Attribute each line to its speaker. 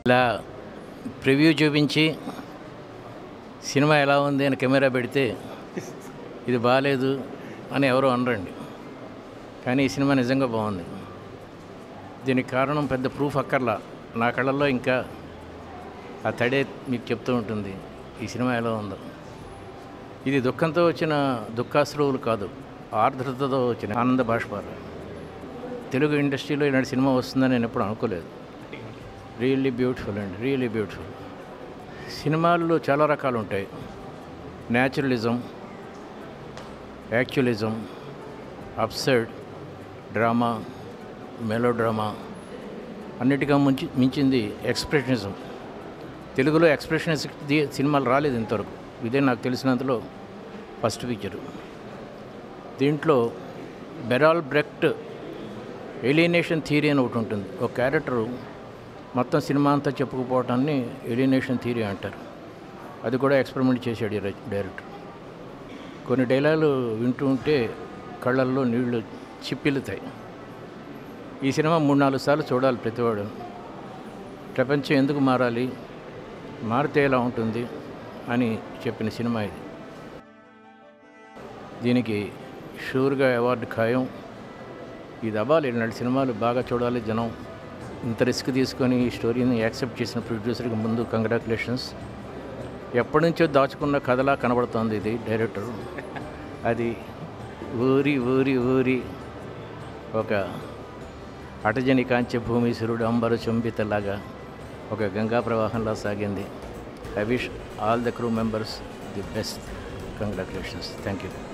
Speaker 1: ఇలా ప్రివ్యూ చూపించి సినిమా ఎలా ఉంది అని కెమెరా పెడితే ఇది బాగాలేదు అని ఎవరో అనరండి కానీ ఈ సినిమా నిజంగా బాగుంది దీనికి కారణం పెద్ద ప్రూఫ్ అక్కర్లా నా కళ్ళల్లో ఇంకా ఆ తడే మీకు చెప్తూ ఉంటుంది ఈ సినిమా ఎలా ఉందో ఇది దుఃఖంతో వచ్చిన దుఃఖాశ్రువులు కాదు ఆర్ద్రతతో వచ్చిన ఆనంద బాష్పాలు తెలుగు ఇండస్ట్రీలో ఇలాంటి సినిమా వస్తుందని నేను ఎప్పుడు అనుకోలేదు రియల్లీ బ్యూటిఫుల్ అండి రియల్లీ బ్యూటిఫుల్ సినిమాల్లో చాలా రకాలు ఉంటాయి naturalism actualism upside drama melodrama అన్నిటికీ ముంచి మించింది ఎక్స్ప్రెషనిజం తెలుగులో ఎక్స్ప్రెషనిస్ట్ సినిమాలు రాలేదు ఇంతవరకు ఇదే నాకు తెలిసినంతలో ఫస్ట్ పిక్చరు దీంట్లో బెరాల్ బ్రెక్ట్ ఎలినేషన్ థియరీ అని ఒకటి ఉంటుంది ఒక క్యారెక్టరు మొత్తం సినిమా అంతా చెప్పుకుపోవటాన్ని ఎలినేషన్ థియరీ అంటారు అది కూడా ఎక్స్పెరిమెంట్ చేశాడు ఈ రచ- డైరెక్టర్ కొన్ని డైలాగులు వింటూ ఉంటే కళ్ళల్లో నీళ్లు చిప్పిల్లుతాయి ఈ సినిమా మూడు నాలుగు సార్లు చూడాలి ప్రతివాడు ప్రపంచం ఎందుకు మారాలి మారితే ఎలా ఉంటుంది అని చెప్పిన సినిమా ఇది దీనికి షూర్గా అవార్డు ఖాయం ఇది అవ్వాలి ఇలాంటి సినిమాలు బాగా చూడాలి జనం ఇంత రిస్క్ తీసుకొని ఈ స్టోరీని యాక్సెప్ట్ చేసిన ప్రొడ్యూసర్కి ముందు కంగ్రాచులేషన్స్ ఎప్పటి నుంచో దాచుకున్న కథలా కనబడుతోంది ఇది డైరెక్టర్ అది ఊరి ఊరి ఊరి ఒక అటజని కాంచె భూమీశ్వరుడు అంబరు చుంబితలాగా ఒక గంగా ప్రవాహంలా సాగింది I wish all the crew members the best congratulations thank you